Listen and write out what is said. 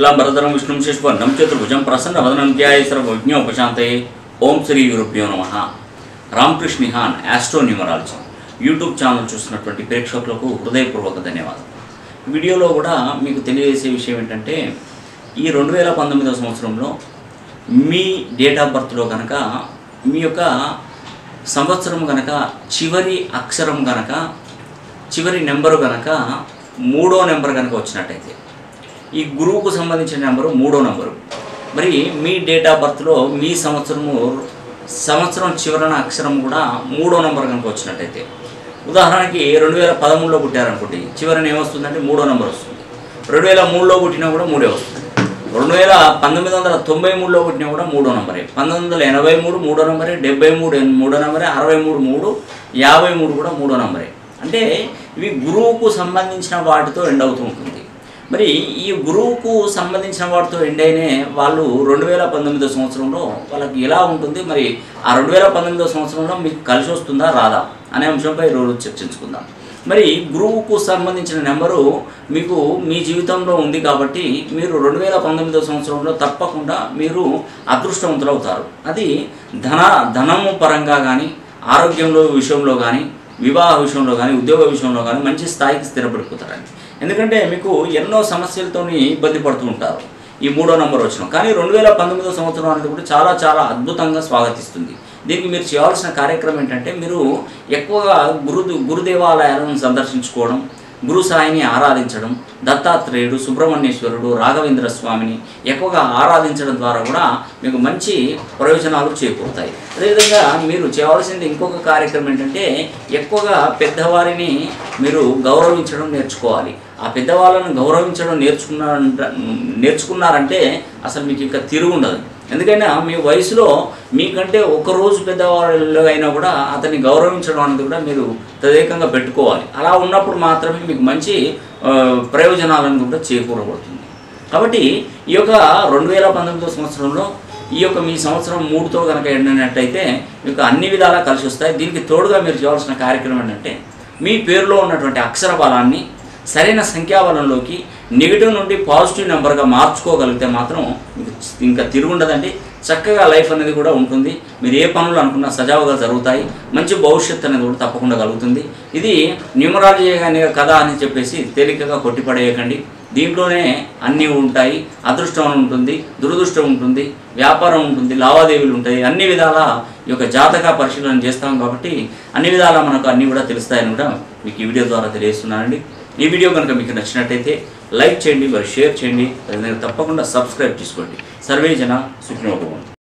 శుక్లాంబరధరం విష్ణుం శశివర్ణం చతుర్భుజం ప్రసన్న వదనం ధ్యాయ సర్వజ్ఞోపశాంతయే ఓం శ్రీ గురుభ్యో నమ రామకృష్ణ నిహాన్ యాస్ట్రో న్యూమరాలజీ యూట్యూబ్ ఛానల్ చూస్తున్నటువంటి ప్రేక్షకులకు హృదయపూర్వక ధన్యవాదాలు వీడియోలో కూడా మీకు తెలియజేసే విషయం ఏంటంటే ఈ రెండు వేల పంతొమ్మిదవ సంవత్సరంలో మీ డేట్ ఆఫ్ బర్త్లో కనుక మీ యొక్క సంవత్సరం కనుక చివరి అక్షరం కనుక చివరి నెంబరు కనుక మూడో నెంబర్ కనుక వచ్చినట్టయితే ఈ గురువుకు సంబంధించిన నెంబరు మూడో నెంబరు మరి మీ డేట్ ఆఫ్ బర్త్లో మీ సంవత్సరము సంవత్సరం చివరన అక్షరం కూడా మూడో నెంబర్ కనుక వచ్చినట్టయితే ఉదాహరణకి రెండు వేల పదమూడులో పుట్టారనుకోండి చివరన ఏమొస్తుందంటే మూడో నెంబర్ వస్తుంది రెండు వేల మూడులో పుట్టినా కూడా మూడే వస్తుంది రెండు వేల పంతొమ్మిది వందల తొంభై మూడులో పుట్టినా కూడా మూడో నెంబరే పంతొమ్మిది వందల ఎనభై మూడు మూడో నెంబరే డెబ్బై మూడు ఎన్- మూడో నెంబరే అరవై మూడు మూడు యాభై మూడు కూడా మూడో నెంబరే అంటే ఇవి గురువుకు సంబంధించిన వాటితో ఎండ్ అవుతూ ఉంటుంది మరి ఈ గురువుకు సంబంధించిన వాటితో ఎండ్ అయినే వాళ్ళు రెండు వేల పంతొమ్మిదో సంవత్సరంలో వాళ్ళకి ఎలా ఉంటుంది మరి ఆ రెండు వేల పంతొమ్మిదో సంవత్సరంలో మీకు కలిసి వస్తుందా రాదా అనే అంశంపై ఈరోజు చర్చించుకుందాం మరి గురువుకు సంబంధించిన నెంబరు మీకు మీ జీవితంలో ఉంది కాబట్టి మీరు రెండు వేల పంతొమ్మిదో సంవత్సరంలో తప్పకుండా మీరు అదృష్టవంతులు అవుతారు అది ధన ధనము పరంగా కానీ ఆరోగ్యంలో విషయంలో కానీ వివాహ విషయంలో కానీ ఉద్యోగ విషయంలో కానీ మంచి స్థాయికి స్థిరపడిపోతారండి ఎందుకంటే మీకు ఎన్నో సమస్యలతోని ఇబ్బంది పడుతూ ఉంటారు ఈ మూడో నంబర్ వచ్చిన కానీ రెండు వేల పంతొమ్మిదో సంవత్సరం అనేది కూడా చాలా చాలా అద్భుతంగా స్వాగతిస్తుంది దీనికి మీరు చేయాల్సిన కార్యక్రమం ఏంటంటే మీరు ఎక్కువగా గురు గురుదేవాలయాలను సందర్శించుకోవడం గురు సాయిని ఆరాధించడం దత్తాత్రేయుడు సుబ్రహ్మణ్యేశ్వరుడు రాఘవేంద్ర స్వామిని ఎక్కువగా ఆరాధించడం ద్వారా కూడా మీకు మంచి ప్రయోజనాలు చేకూరుతాయి అదేవిధంగా మీరు చేయవలసింది ఇంకొక కార్యక్రమం ఏంటంటే ఎక్కువగా పెద్దవారిని మీరు గౌరవించడం నేర్చుకోవాలి ఆ పెద్దవాళ్ళను గౌరవించడం నేర్చుకున్నారంట నేర్చుకున్నారంటే అసలు మీకు ఇంకా తిరుగుండదు ఎందుకైనా మీ వయసులో మీకంటే ఒక రోజు పెద్దవాళ్ళు అయినా కూడా అతన్ని గౌరవించడం అనేది కూడా మీరు తదేకంగా పెట్టుకోవాలి అలా ఉన్నప్పుడు మాత్రమే మీకు మంచి ఆ, ప్రయోజనాలను కూడా చేకూరబడుతుంది కాబట్టి ఈ యొక్క రెండు వేల పంతొమ్మిదో సంవత్సరంలో ఈ యొక్క మీ సంవత్సరం మూడుతో కనుక ఎండినట్టయితే మీకు అన్ని విధాలా కలిసి వస్తాయి దీనికి తోడుగా మీరు చేయాల్సిన కార్యక్రమం ఏంటంటే మీ పేరులో ఉన్నటువంటి అక్షర బలాన్ని సరైన సంఖ్యాబలంలోకి నెగిటివ్ నుండి పాజిటివ్ నెంబర్గా మార్చుకోగలిగితే మాత్రం మీకు ఇంకా తిరుగుండదండి చక్కగా లైఫ్ అనేది కూడా ఉంటుంది మీరు ఏ పనులు అనుకున్నా సజావుగా జరుగుతాయి మంచి భవిష్యత్తు అనేది కూడా తప్పకుండా కలుగుతుంది ఇది న్యూమరాలజీ అనే కదా అని చెప్పేసి తేలికగా కొట్టిపడేయకండి దీంట్లోనే అన్నీ ఉంటాయి అదృష్టం అని ఉంటుంది దురదృష్టం ఉంటుంది వ్యాపారం ఉంటుంది లావాదేవీలు ఉంటాయి అన్ని విధాల ఈ యొక్క జాతక పరిశీలన చేస్తాం కాబట్టి అన్ని విధాలా మనకు అన్నీ కూడా తెలుస్తాయని కూడా మీకు ఈ వీడియో ద్వారా తెలియజేస్తున్నానండి ఈ వీడియో కనుక మీకు నచ్చినట్టయితే లైక్ చేయండి మరి షేర్ చేయండి అదేవిధంగా తప్పకుండా సబ్స్క్రైబ్ చేసుకోండి సర్వే జన సుఖినోభవం